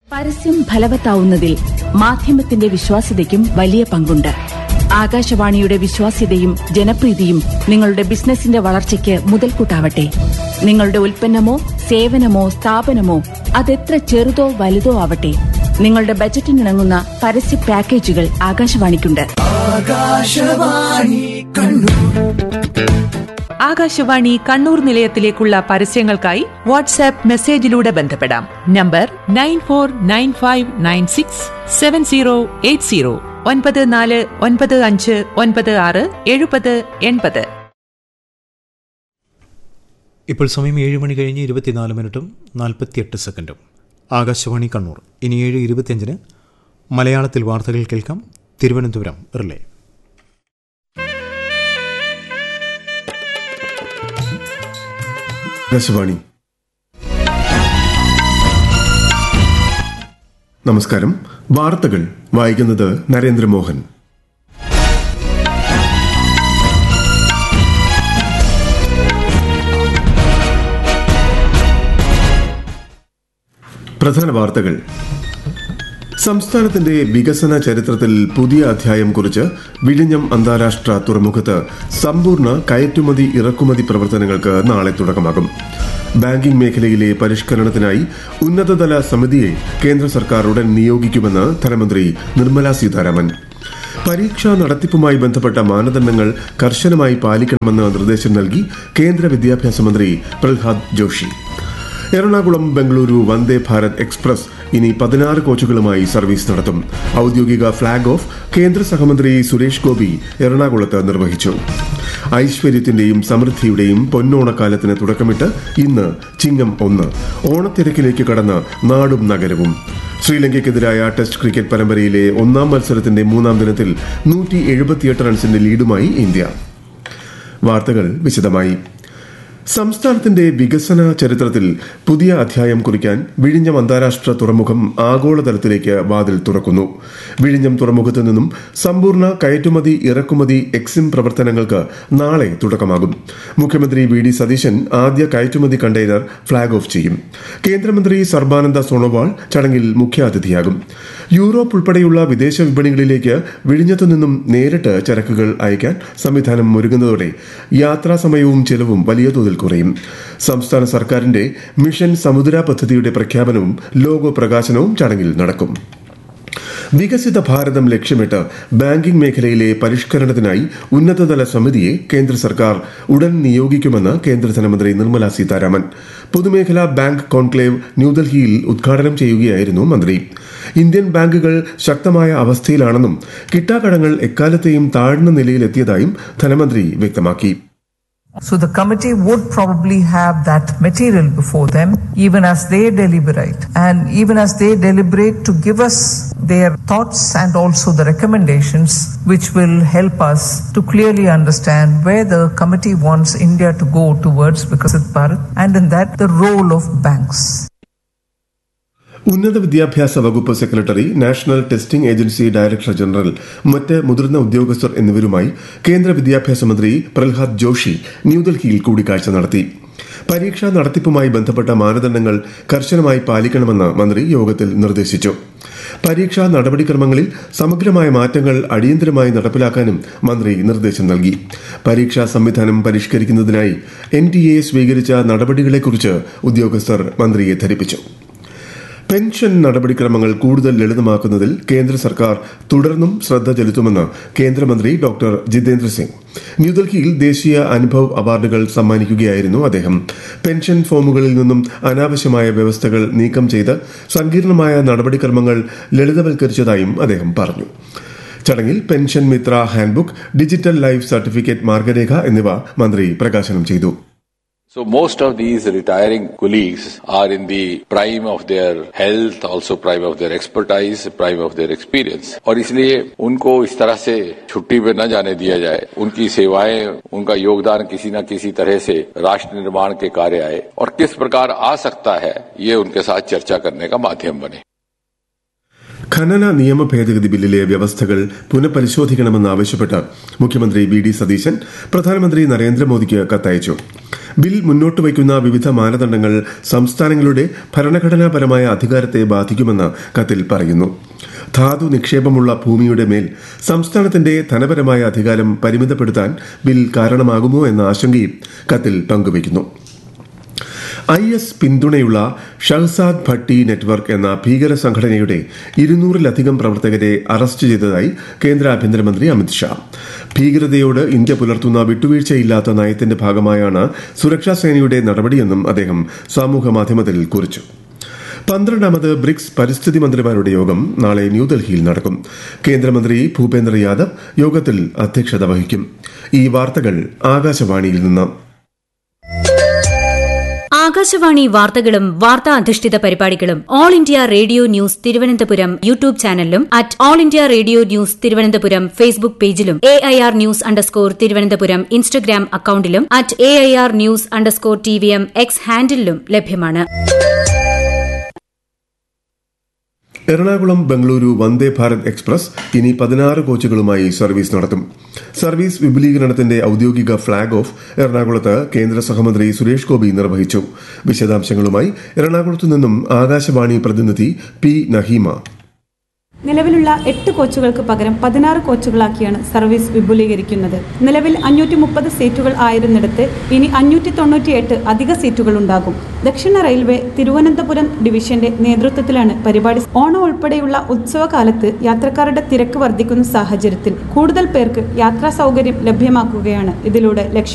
പരസ്യം ഫലവത്താവുന്നതിൽ മാധ്യമത്തിന്റെ വിശ്വാസ്യതയ്ക്കും വലിയ പങ്കുണ്ട് ആകാശവാണിയുടെ വിശ്വാസ്യതയും ജനപ്രീതിയും നിങ്ങളുടെ ബിസിനസിന്റെ വളർച്ചയ്ക്ക് മുതൽക്കൂട്ടാവട്ടെ നിങ്ങളുടെ ഉൽപ്പന്നമോ സേവനമോ സ്ഥാപനമോ അതെത്ര ചെറുതോ വലുതോ ആവട്ടെ നിങ്ങളുടെ ബജറ്റിനിണങ്ങുന്ന പരസ്യ പാക്കേജുകൾ ആകാശവാണിക്കുണ്ട് ആകാശവാണി കണ്ണൂർ നിലയത്തിലേക്കുള്ള പരസ്യങ്ങൾക്കായി വാട്സാപ്പ് മെസ്സേജിലൂടെ ബന്ധപ്പെടാം number nine four nine five nine six seven zero eight zero ഒൻപത് നാല് ഒൻപത് അഞ്ച് ഒൻപത് ആറ് എഴുപത് എൺപത് ഇപ്പോൾ സമയം ഏഴ് മണി കഴിഞ്ഞ് ഇരുപത്തിനാല് മിനിറ്റും നാൽപ്പത്തിയെട്ട് സെക്കൻഡും ആകാശവാണി കണ്ണൂർ ഇനി ഏഴ് ഇരുപത്തിയഞ്ചിന് മലയാളത്തിൽ വാർത്തകൾ കേൾക്കാം തിരുവനന്തപുരം റിലേ ആകാശവാണി നമസ്കാരം വാർത്തകൾ വായിക്കുന്നത് നരേന്ദ്രമോഹൻ പ്രധാന വാർത്തകൾ സംസ്ഥാനത്തിന്റെ വികസന ചരിത്രത്തിൽ പുതിയ അധ്യായം കുറിച്ച് വിഴിഞ്ഞം അന്താരാഷ്ട്ര തുറമുഖത്ത് സമ്പൂർണ്ണ കയറ്റുമതി ഇറക്കുമതി പ്രവർത്തനങ്ങൾക്ക് നാളെ തുടക്കമാകും ബാങ്കിംഗ് മേഖലയിലെ പരിഷ്കരണത്തിനായി ഉന്നതതല സമിതിയെ കേന്ദ്ര സർക്കാർ ഉടൻ നിയോഗിക്കുമെന്ന് ധനമന്ത്രി നിർമ്മല സീതാരാമൻ പരീക്ഷാ നടത്തിപ്പുമായി ബന്ധപ്പെട്ട മാനദണ്ഡങ്ങൾ കർശനമായി പാലിക്കണമെന്ന് നിർദ്ദേശം നൽകി കേന്ദ്ര വിദ്യാഭ്യാസ മന്ത്രി പ്രഹ്ലാദ് ജോഷി എറണാകുളം ബംഗളൂരു വന്ദേ ഭാരത് എക്സ്പ്രസ് ഇനി പതിനാറ് കോച്ചുകളുമായി സർവീസ് നടത്തും ഔദ്യോഗിക ഫ്ളാഗ് ഓഫ് കേന്ദ്ര സഹമന്ത്രി സുരേഷ് ഗോപി എറണാകുളത്ത് നിർവഹിച്ചു ഐശ്വര്യത്തിന്റെയും സമൃദ്ധിയുടെയും പൊന്നോണക്കാലത്തിന് തുടക്കമിട്ട് ഇന്ന് ചിങ്ങം ഒന്ന് ഓണത്തിരക്കിലേക്ക് കടന്ന് നാടും നഗരവും ശ്രീലങ്കയ്ക്കെതിരായ ടെസ്റ്റ് ക്രിക്കറ്റ് പരമ്പരയിലെ ഒന്നാം മത്സരത്തിന്റെ മൂന്നാം ദിനത്തിൽ നൂറ്റി എഴുപത്തിയെട്ട് റൺസിന്റെ ലീഡുമായി ഇന്ത്യ വാർത്തകൾ വിശദമായി സംസ്ഥാനത്തിന്റെ വികസന ചരിത്രത്തിൽ പുതിയ അധ്യായം കുറിക്കാൻ വിഴിഞ്ഞം അന്താരാഷ്ട്ര തുറമുഖം ആഗോളതലത്തിലേക്ക് വാതിൽ തുറക്കുന്നു വിഴിഞ്ഞം തുറമുഖത്ത് നിന്നും സമ്പൂർണ്ണ കയറ്റുമതി ഇറക്കുമതി എക്സിം പ്രവർത്തനങ്ങൾക്ക് നാളെ തുടക്കമാകും മുഖ്യമന്ത്രി വി ഡി സതീശൻ ആദ്യ കയറ്റുമതി കണ്ടെയ്നർ ഫ്ളാഗ് ഓഫ് ചെയ്യും കേന്ദ്രമന്ത്രി സർബാനന്ദ സോണോവാൾ ചടങ്ങിൽ മുഖ്യാതിഥിയാകും യൂറോപ്പ് ഉൾപ്പെടെയുള്ള വിദേശ വിപണികളിലേക്ക് വിഴിഞ്ഞത്തു നിന്നും നേരിട്ട് ചരക്കുകൾ അയക്കാൻ സംവിധാനം ഒരുങ്ങുന്നതോടെ യാത്രാ സമയവും ചെലവും വലിയ തോതിൽ കുറയും സംസ്ഥാന സർക്കാരിന്റെ മിഷൻ സമുദ്ര പദ്ധതിയുടെ പ്രഖ്യാപനവും ലോഗോ പ്രകാശനവും ചടങ്ങിൽ നടക്കും വികസിത ഭാരതം ലക്ഷ്യമിട്ട് ബാങ്കിംഗ് മേഖലയിലെ പരിഷ്കരണത്തിനായി ഉന്നതതല സമിതിയെ കേന്ദ്ര സർക്കാർ ഉടൻ നിയോഗിക്കുമെന്ന് കേന്ദ്ര ധനമന്ത്രി നിർമ്മല സീതാരാമൻ പൊതുമേഖലാ ബാങ്ക് കോൺക്ലേവ് ന്യൂഡൽഹിയിൽ ഉദ്ഘാടനം ചെയ്യുകയായിരുന്നു മന്ത്രി ഇന്ത്യൻ ബാങ്കുകൾ ശക്തമായ അവസ്ഥയിലാണെന്നും കിട്ടാക്കടങ്ങൾ എക്കാലത്തെയും താഴ്ന്ന നിലയിലെത്തിയതായും ധനമന്ത്രി വ്യക്തമാക്കി So the committee would probably have that material before them even as they deliberate and even as they deliberate to give us their thoughts and also the recommendations which will help us to clearly understand where the committee wants India to go towards Vikasit Bharat and in that the role of banks. ഉന്നത വിദ്യാഭ്യാസ വകുപ്പ് secretary National Testing Agency director general മറ്റ് മുതിർന്ന ഉദ്യോഗസ്ഥർ എന്നിവരുമായി കേന്ദ്ര വിദ്യാഭ്യാസ മന്ത്രി പ്രഹ്ലാദ് ജോഷി ന്യൂഡൽഹിയിൽ കൂടിക്കാഴ്ച നടത്തി പരീക്ഷാ നടത്തിപ്പുമായി ബന്ധപ്പെട്ട മാനദണ്ഡങ്ങൾ കർശനമായി പാലിക്കണമെന്ന് മന്ത്രി യോഗത്തിൽ നിർദ്ദേശിച്ചു പരീക്ഷാ നടപടിക്രമങ്ങളിൽ സമഗ്രമായ മാറ്റങ്ങൾ അടിയന്തരമായി നടപ്പിലാക്കാനും മന്ത്രി നിർദ്ദേശം നൽകി പരീക്ഷാ സംവിധാനം പരിഷ്കരിക്കുന്നതിനായി എൻ ടി എ സ്വീകരിച്ച നടപടികളെക്കുറിച്ച് ഉദ്യോഗസ്ഥർ മന്ത്രിയെ ധരിപ്പിച്ചു പെൻഷൻ നടപടിക്രമങ്ങൾ കൂടുതൽ ലളിതമാക്കുന്നതിൽ കേന്ദ്ര സർക്കാർ തുടർന്നും ശ്രദ്ധ ചെലുത്തുമെന്ന് കേന്ദ്രമന്ത്രി ഡോക്ടർ ജിതേന്ദ്ര സിംഗ് ന്യൂഡൽഹിയിൽ ദേശീയ അനുഭവ് അവാർഡുകൾ സമ്മാനിക്കുകയായിരുന്നു അദ്ദേഹം പെൻഷൻ ഫോമുകളിൽ നിന്നും അനാവശ്യമായ വ്യവസ്ഥകൾ നീക്കം ചെയ്ത് സങ്കീർണമായ നടപടിക്രമങ്ങൾ ലളിതവൽക്കരിച്ചതായും അദ്ദേഹം പറഞ്ഞു ചടങ്ങിൽ pension Mitra handbook digital life certificate മാർഗരേഖ എന്നിവ മന്ത്രി പ്രകാശനം ചെയ്തു So most of these retiring colleagues are in the prime of their health, also prime of their expertise, prime of their experience. और इसलिए उनको इस तरह से छुट्टी पे न जाने दिया जाए उनकी सेवाएं उनका योगदान किसी न किसी तरह से राष्ट्र निर्माण के कार्य आए और किस प्रकार आ सकता है ये उनके साथ चर्चा करने का माध्यम बने ഖനന നിയമ ഭേദഗതി ബില്ലിലെ വ്യവസ്ഥകൾ പുനഃപരിശോധിക്കണമെന്ന് ആവശ്യപ്പെട്ട് മുഖ്യമന്ത്രി വി ഡി സതീശൻ പ്രധാനമന്ത്രി നരേന്ദ്രമോദിക്ക് കത്തയച്ചു ബിൽ മുന്നോട്ട് വയ്ക്കുന്ന വിവിധ മാനദണ്ഡങ്ങൾ സംസ്ഥാനങ്ങളുടെ ഭരണഘടനാപരമായ അധികാരത്തെ ബാധിക്കുമെന്ന് കത്തിൽ പറയുന്നു ധാതു നിക്ഷേപമുള്ള ഭൂമിയുടെ മേൽ സംസ്ഥാനത്തിന്റെ ധനപരമായ അധികാരം പരിമിതപ്പെടുത്താൻ ബിൽ കാരണമാകുമോ എന്ന ആശങ്കയും കത്തിൽ പങ്കുവയ്ക്കുന്നു ഐ എസ് പിന്തുണയുള്ള ഷഹസാദ് ഭട്ടി നെറ്റ്വർക്ക് എന്ന ഭീകര സംഘടനയുടെ ഇരുന്നൂറിലധികം പ്രവർത്തകരെ അറസ്റ്റ് ചെയ്തതായി കേന്ദ്ര ആഭ്യന്തരമന്ത്രി അമിത്ഷാ ഭീകരതയോട് ഇന്ത്യ പുലർത്തുന്ന വിട്ടുവീഴ്ചയില്ലാത്ത നയത്തിന്റെ ഭാഗമായാണ് സുരക്ഷാ സേനയുടെ നടപടിയെന്നും അദ്ദേഹം സാമൂഹ്യമാധ്യമത്തിൽ കുറിച്ചു പന്ത്രണ്ടാമത് ബ്രിക്സ് പരിസ്ഥിതി മന്ത്രിമാരുടെ യോഗം നാളെ ന്യൂഡൽഹിയിൽ നടക്കും കേന്ദ്രമന്ത്രി ഭൂപേന്ദ്ര യാദവ് യോഗത്തിൽ അധ്യക്ഷത വഹിക്കും ഈ വാർത്തകൾ ആകാശവാണിയിൽ നിന്ന് ആകാശവാണി വാർത്തകളും വാർത്താ അധിഷ്ഠിത പരിപാടികളും All India Radio News Thiruvananthapuram YouTube ചാനലിലും at All India Radio News Thiruvananthapuram Facebook പേജിലും A I R news underscore Thiruvananthapuram Instagram അക്കൌണ്ടിലും at A I R news underscore T V M X ഹാൻഡിലും ലഭ്യമാണ് എറണാകുളം ബംഗളൂരു വന്ദേ ഭാരത് എക്സ്പ്രസ് ഇനി പതിനാറ് കോച്ചുകളുമായി സർവീസ് നടത്തും സർവീസ് വിപുലീകരണത്തിന്റെ ഔദ്യോഗിക ഫ്ളാഗ് ഓഫ് എറണാകുളത്ത് കേന്ദ്ര സഹമന്ത്രി സുരേഷ് ഗോപി നിർവഹിച്ചു വിശദാംശങ്ങളുമായി എറണാകുളത്തു നിന്നും ആകാശവാണി പ്രതിനിധി പി നഹീമ നിലവിലുള്ള എട്ട് കോച്ചുകൾക്ക് പകരം പതിനാറ് കോച്ചുകളാക്കിയാണ് സർവീസ് വിപുലീകരിക്കുന്നത് നിലവിൽ അഞ്ഞൂറ്റി മുപ്പത് സീറ്റുകൾ ആയിരുന്നിടത്ത് ഇനി അഞ്ഞൂറ്റി തൊണ്ണൂറ്റിയെട്ട് അധിക സീറ്റുകൾ ഉണ്ടാകും ദക്ഷിണ റെയിൽവേ തിരുവനന്തപുരം ഡിവിഷന്റെ നേതൃത്വത്തിലാണ് പരിപാടി ഓണം ഉൾപ്പെടെയുള്ള ഉത്സവകാലത്ത് യാത്രക്കാരുടെ തിരക്ക് വർദ്ധിക്കുന്ന സാഹചര്യത്തിൽ കൂടുതൽ പേർക്ക് യാത്രാ സൗകര്യം ലഭ്യമാക്കുകയാണ് ഇതിലൂടെ ലക്ഷ്യം